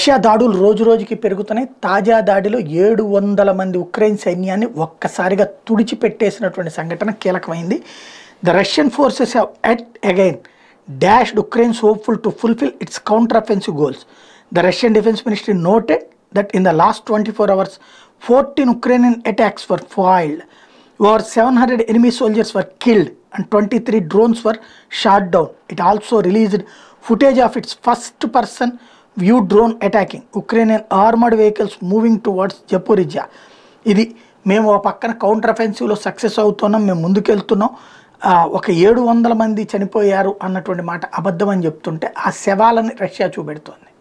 Russia దాడులు రోజు రోజుకి పెరుగుతున్నాయి తాజా దాడిలో ఏడు వందల మంది ఉక్రెయిన్ సైన్యాన్ని ఒక్కసారిగా తుడిచిపెట్టేసినటువంటి సంఘటన కీలకమైంది the Russian forces have at again dashed Ukraine's hopeful to fulfil its counter offensive goals the Russian defence ministry noted that in the last twenty four hours fourteen Ukraine attacks for foiled over seven hundred enemy soldiers were killed and twenty three drones were shot down it also released footage of its first person view drone attacking Ukrainian armoured vehicles moving towards Zaporizhzhia ఇది మేము ఒక పక్కన counter అఫెన్సివ్లో success అవుతున్నాం మేము ముందుకెళ్తున్నాం ఆ, ఒక ఏడు వందల మంది చనిపోయారు అన్నటువంటి మాట అబద్ధం అని చెప్తుంటే ఆ శవాలని రష్యా చూపెడుతోంది